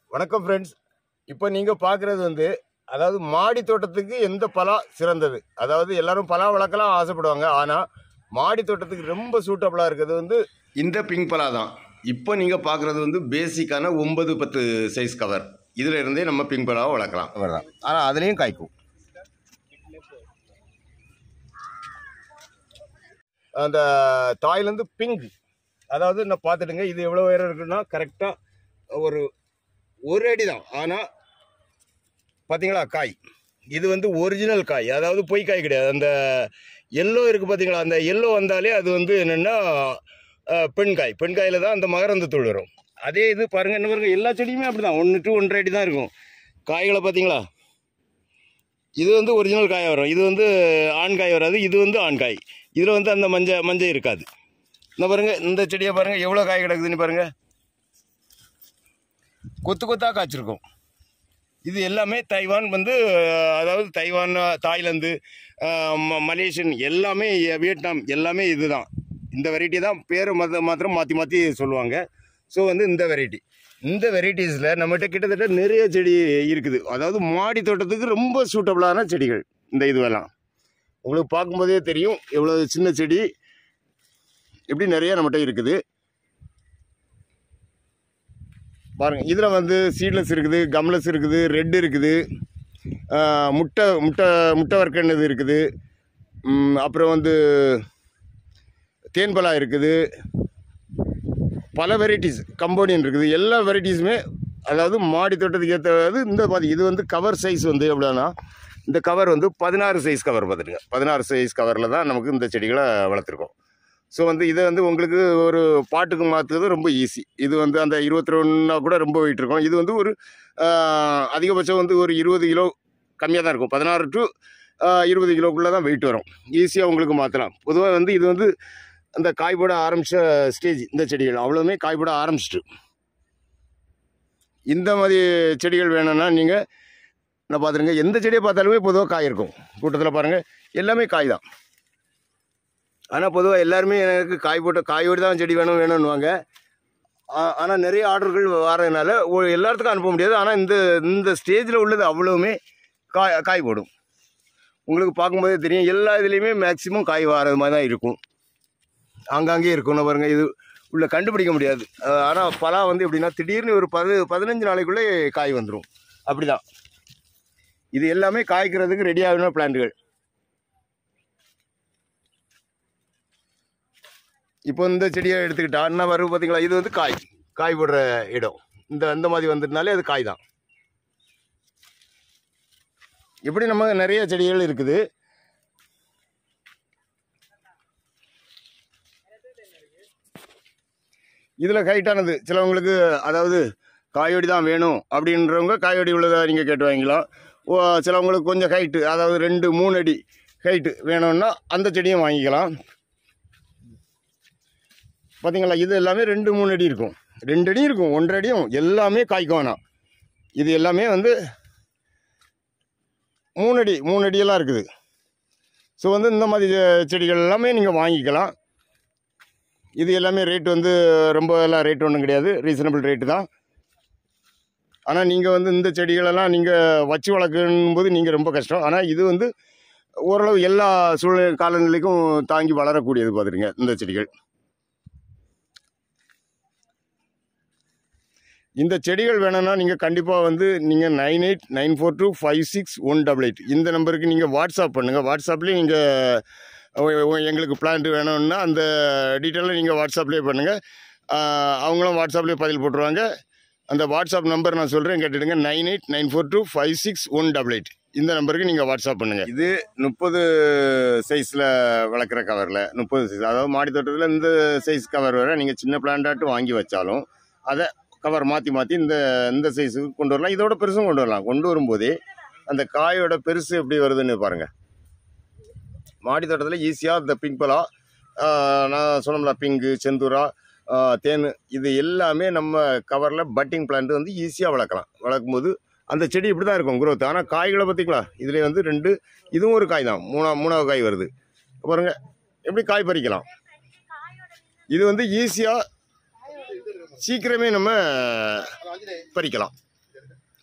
வணக்கம் ஃப்ரெண்ட்ஸ் இப்போ நீங்கள் பார்க்குறது வந்து அதாவது மாடி தோட்டத்துக்கு எந்த பலா சிறந்தது அதாவது எல்லாரும் பலா வளர்க்கலாம் ஆசைப்படுவாங்க ஆனால் மாடி தோட்டத்துக்கு ரொம்ப சூட்டபுளாக இருக்கிறது வந்து இந்த பிங்க் பலா தான் இப்போ நீங்கள் பார்க்குறது வந்து பேசிக்கான ஒன்பது பத்து சைஸ் கவர் இதில் இருந்தே நம்ம பிங்க் பலாவை வளர்க்கலாம் அவர் தான் ஆனால் அதுலேயும் காய்க்கும் அந்த தாய்லேருந்து பிங்க் அதாவது நான் பார்த்துட்டுங்க இது எவ்வளோ உயரம் இருக்குன்னா கரெக்டாக ஒரு ஒரு அடி தான் ஆனால் பார்த்தீங்களா காய் இது வந்து ஒரிஜினல் காய் அதாவது பொய் காய் கிடையாது அந்த எல்லோ இருக்குது பார்த்தீங்களா அந்த எல்லோ வந்தாலே அது வந்து என்னென்னா பெண் காய் பெண் காயில் தான் அந்த மகரந்த தூள் வரும் அதே இது பாருங்கள் என்ன பாருங்கள் எல்லா செடியுமே அப்படி தான் ஒன்று டு ஒன்றரை அடி தான் இருக்கும் காய்களை பார்த்தீங்களா இது வந்து ஒரிஜினல் காய் வரும் இது வந்து ஆண் காய் வராது இது வந்து ஆண் காய் இதில் வந்து அந்த மஞ்சள் மஞ்சள் இருக்காது இந்த பாருங்க இந்த செடியை பாருங்க எவ்வளோ காய் கிடக்குதுன்னு பாருங்க கொத்து கொத்தாக காய்ச்சிருக்கும் இது எல்லாமே தைவான் வந்து அஹ், அதாவது தைவான் தாய்லாந்து அஹ், ம- மலேசியன் எல்லாமே வியட்நாம் எல்லாமே இதுதான் இந்த வெரைட்டி தான் பேர் மத மாத்திரம் மாற்றி மாற்றி சொல்லுவாங்க ஸோ வந்து இந்த வெரைட்டி இந்த வெரைட்டிஸில் நம்மகிட்ட கிட்டத்தட்ட நிறைய செடி இருக்குது அதாவது மாடி தோட்டத்துக்கு ரொம்ப சூட்டபுளான செடிகள் இந்த இதுவெல்லாம் உங்களுக்கு பார்க்கும்போதே தெரியும் எவ்வளோ சின்ன செடி இப்படி நிறைய நம்மகிட்ட இருக்குது பாருங்க இதில் வந்து சீட்லெஸ் இருக்குது கம்லெஸ் இருக்குது ரெட் இருக்குது ஆஹ் முட்டை முட்டை முட்டை வர்க்கன்னு இருக்குது ம், அப்புறம் வந்து தேன்பலா இருக்குது பல வெரைட்டிஸ் கம்போடியன் இருக்குது எல்லா வெரைட்டிஸுமே அதாவது மாடி தோட்டத்துக்கு ஏற்றது இந்த மாதிரி இது வந்து கவர் சைஸ் வந்து எவ்வளோனா இந்த கவர் வந்து பதினாறு சைஸ் கவர் பார்த்துருங்க பதினாறு சைஸ் கவரில் தான் நமக்கு இந்த செடிகளை வளர்த்துருக்கோம் ஸோ வந்து இதை வந்து உங்களுக்கு ஒரு பாட்டுக்கு மாற்றுறது ரொம்ப ஈஸி இது வந்து அந்த இருபத்தி ரெண்டுனா கூட ரொம்ப வெயிட் இருக்கும் இது வந்து ஒரு ஆஹ், அதிகபட்சம் வந்து ஒரு இருபது கிலோ கம்மியாக தான் இருக்கும் பதினாறு டு இருபது கிலோக்குள்ளே தான் வெயிட் வரும் ஈஸியாக உங்களுக்கு மாற்றலாம் பொதுவாக வந்து இது வந்து அந்த காய் போட ஆரம்பித்த ஸ்டேஜ் இந்த செடிகள் அவ்வளோவுமே காய் போட ஆரம்பிச்சிட்டு இந்த மாதிரி செடிகள் வேணும்னா நீங்கள் நான் பார்த்துருங்க எந்த செடியை பார்த்தாலுமே பொதுவாக காய் இருக்கும் கூட்டத்தில் பாருங்கள் எல்லாமே காய் தான் ஆனால் பொதுவாக எல்லாருமே எனக்கு காய் போட்ட காயோடு தான் செடி வேணும் வேணும்னுவாங்க ஆனால் நிறைய ஆர்டர்கள் வரதுனால ஒ- எல்லாத்துக்கும் அனுப்ப முடியாது ஆனால் இந்த இந்த ஸ்டேஜில் உள்ளது அவ்வளவுமே காய் காய் போடும் உங்களுக்கு பார்க்கும்போதே தெரியும் எல்லா இதுலேயுமே மேக்ஸிமம் காய் வர்றது மாதிரி தான் இருக்கும் ஆங்காங்கே இருக்கும் நான் பாருங்க இது உள்ள கண்டுபிடிக்க முடியாது ஆனால் பலா வந்து எப்படின்னா திடீர்னு ஒரு பது பதினஞ்சு நாளைக்குள்ளே காய் வந்துடும் அப்படிதான் இது எல்லாமே காய்க்கிறதுக்கு ரெடி ஆகின பிளான்ட்டுகள் இப்போ இந்த செடியை எடுத்துக்கிட்டா என்ன வரும் பார்த்தீங்களா இது வந்து காய் காய் போடுற இடம் இந்த இந்த மாதிரி வந்துட்டுனாலே அது காய் தான் இப்படி நம்ம நிறைய செடிகள் இருக்குது இதில் ஹைட்டானது சிலவங்களுக்கு அதாவது காயோடி தான் வேணும் அப்படின்றவங்க காயோடி உள்ளதை நீங்கள் கேட்டு வாங்கிக்கலாம் ஓ சிலவங்களுக்கு கொஞ்சம் ஹைட்டு அதாவது ரெண்டு மூணு அடி ஹைட்டு வேணும்னா அந்த செடியும் வாங்கிக்கலாம் பார்த்தீங்களா இது எல்லாமே ரெண்டு மூணு அடி இருக்கும் ரெண்டு அடி இருக்கும் ஒன்றரை அடியும் எல்லாமே காய்க்கும் ஆனால் இது எல்லாமே வந்து மூணு அடி மூணு அடியெல்லாம் இருக்குது ஸோ வந்து இந்த மாதிரி செ- செடிகள் எல்லாமே நீங்கள் வாங்கிக்கலாம் இது எல்லாமே ரேட் வந்து ரொம்ப எல்லாம் ரேட் ஒன்றும் கிடையாது ரீசனபிள் ரேட்டு தான் ஆனால் நீங்கள் வந்து இந்த செடிகளெல்லாம் நீங்கள் வச்சு வளர்க்கணும் போது நீங்கள் ரொம்ப கஷ்டம் ஆனால் இது வந்து ஓரளவு எல்லா சூழ்நிலை காலநிலைக்கும் தாங்கி வளரக்கூடியது பார்த்துருங்க இந்த செடிகள் இந்த செடிகள் வேணும்னா நீங்கள் கண்டிப்பாக வந்து நீங்கள் nine eight nine four two five six one double eight இந்த நம்பருக்கு நீங்கள் வாட்ஸ்அப் பண்ணுங்கள் வாட்ஸ்அப்லேயே நீங்கள் எங்களுக்கு பிளான்ட் வேணும்னா அந்த டீட்டெயிலை நீங்கள் வாட்ஸ்அப்லேயே பண்ணுங்கள் அவங்களும் வாட்ஸ்அப்லேயே பதில் போட்டுருவாங்க அந்த வாட்ஸ்அப் நம்பர் நான் சொல்கிறேன் கேட்டுடுங்க nine eight nine four two five six one double eight இந்த நம்பருக்கு நீங்கள் வாட்ஸ்அப் பண்ணுங்கள் இது முப்பது சைஸில் வளர்க்குற கவரில் முப்பது சைஸ் அதாவது மாடி தோட்டத்தில் இந்த சைஸ் கவர் வர நீங்கள் சின்ன பிளான்டாட்டு வாங்கி வச்சாலும் அதை கவர் மாற்றி மாற்றி இந்த இந்த சைஸுக்கு கொண்டு வரலாம் இதோட பெருசும் கொண்டு வரலாம் கொண்டு வரும்போதே அந்த காயோட பெருசு எப்படி வருதுன்னு பாருங்கள் மாடி தோட்டத்தில் ஈஸியாக இந்த பிங்க் பலா ஆஹ், நான் சொன்னோம்ல பிங்கு செந்தூரா ஆஹ், தேன் இது எல்லாமே நம்ம கவரில் பட்டிங் பிளான்ட் வந்து ஈஸியாக வளர்க்கலாம் வளர்க்கும்போது அந்த செடி இப்படி தான் இருக்கும் growth ஆனால் காய்களை பார்த்தீங்களா இதில் வந்து ரெண்டு இதுவும் ஒரு காய் தான் மூணா மூணாவது காய் வருது பாருங்க எப்படி காய் பறிக்கலாம் இது வந்து ஈஸியாக சீக்கிரமே நம்ம பறிக்கலாம்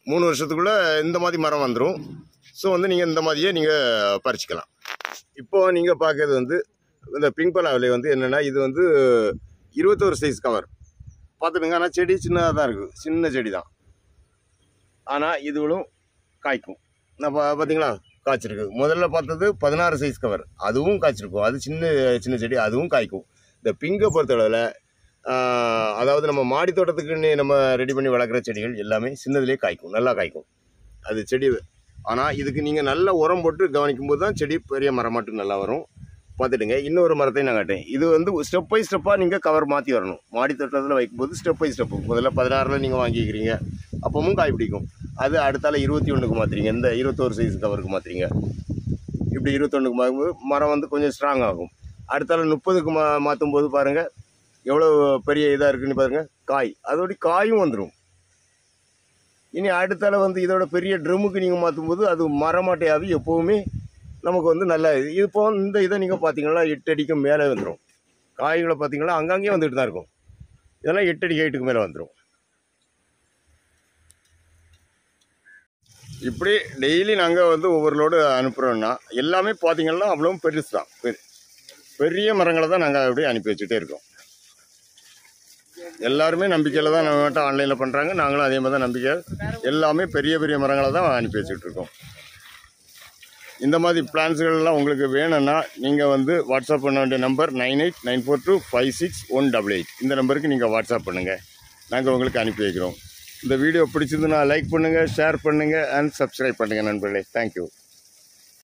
மூணு வருஷத்துக்குள்ளே இந்த மாதிரி மரம் வந்துடும் ஸோ வந்து நீங்கள் இந்த மாதிரியே நீங்கள் பறிச்சுக்கலாம் இப்போ நீங்கள் பார்க்கறது வந்து இந்த பிங்க் பலாவிலை வந்து என்னென்னா இது வந்து இருபத்தோரு சைஸ் கவர் பார்த்துடுங்க ஆனால் செடி சின்னதாக தான் இருக்குது சின்ன செடி தான் ஆனால் இதுகளும் காய்க்கும் நான் பா பார்த்தீங்களா காய்ச்சிருக்கு முதல்ல பார்த்தது பதினாறு சைஸ் கவர் அதுவும் காய்ச்சிருக்கும் அது சின்ன சின்ன செடி அதுவும் காய்க்கும் இந்த பிங்கை பொறுத்தளவில் ஆஹ், அதாவது நம்ம மாடி தோட்டத்துக்குன்னு நம்ம ரெடி பண்ணி வளர்க்குற செடிகள் எல்லாமே சின்னதுலேயே காய்க்கும் நல்லா காய்க்கும் அது செடி ஆனால் இதுக்கு நீங்கள் நல்ல உரம் போட்டு கவனிக்கும் போது தான் செடி பெரிய மரமாட்டு நல்லா வரும் பார்த்துடுங்க இன்னொரு மரத்தையும் நான் காட்டேன் இது வந்து ஸ்டெப் பை ஸ்டெப்பாக நீங்கள் கவர் மாற்றி வரணும் மாடி தோட்டத்தில் வைக்கும்போது ஸ்டெப் பை ஸ்டெப்பு முதல்ல பதினாறில் நீங்கள் வாங்கிக்கிறீங்க அப்பவும் காய் பிடிக்கும் அது அடுத்தால இருபத்தி ஒன்றுக்கு மாற்றுறீங்க இந்த இருபத்தோரு சைஸ் கவருக்கு மாற்றுறீங்க இப்படி இருபத்தொன்றுக்கு மாற்றும்போது மரம் வந்து கொஞ்சம் ஸ்ட்ராங் ஆகும் அடுத்தால முப்பதுக்கு மா மாற்றும் போது பாருங்கள் எவ்வளோ பெரிய இதாக இருக்குன்னு பாருங்கள் காய் அதோட காயும் வந்துடும் இனி அடுத்தால வந்து இதோட பெரிய ட்ரம்முக்கு நீங்கள் மாற்றும் போது அது மரமாட்டையாகி எப்போவுமே நமக்கு வந்து நல்ல இது இப்போ இந்த இதை நீங்கள் பார்த்தீங்கன்னா எட்டு அடிக்கு மேலே வந்துடும் காய்களை பார்த்தீங்கன்னா அங்கங்கேயே வந்துட்டு தான் இருக்கும் இதெல்லாம் எட்டு அடி ஹைட்டுக்கு மேலே வந்துடும் இப்படி டெய்லி நாங்கள் வந்து ஒவ்வொரு லோடு அனுப்புகிறோன்னா எல்லாமே பார்த்தீங்கன்னா அவ்வளோ பெருசு தான் பெரு பெரிய மரங்களை தான் நாங்கள் அப்படியே அனுப்பி வச்சுட்டே இருக்கோம் எல்லாருமே நம்பிக்கையில் தான் நம்ம ஆன்லைனில் பண்ணுறாங்க நாங்களும் அதே மாதிரி தான் நம்பிக்கை எல்லாமே பெரிய பெரிய மரங்களை தான் அனுப்பி வச்சுட்டு இருக்கோம் இந்த மாதிரி பிளான்ஸ்கள்லாம் உங்களுக்கு வேணும்னா நீங்கள் வந்து வாட்ஸ்அப் பண்ண வேண்டிய number nine eight nine four two five six one double eight இந்த நம்பருக்கு நீங்கள் வாட்ஸ்அப் பண்ணுங்கள் நாங்கள் உங்களுக்கு அனுப்பி வைக்கிறோம் இந்த வீடியோ பிடிச்சிருந்துன்னா லைக் பண்ணுங்கள் ஷேர் பண்ணுங்கள் அண்ட் சப்ஸ்கிரைப் பண்ணுங்கள் நண்பர்களே தேங்க்யூ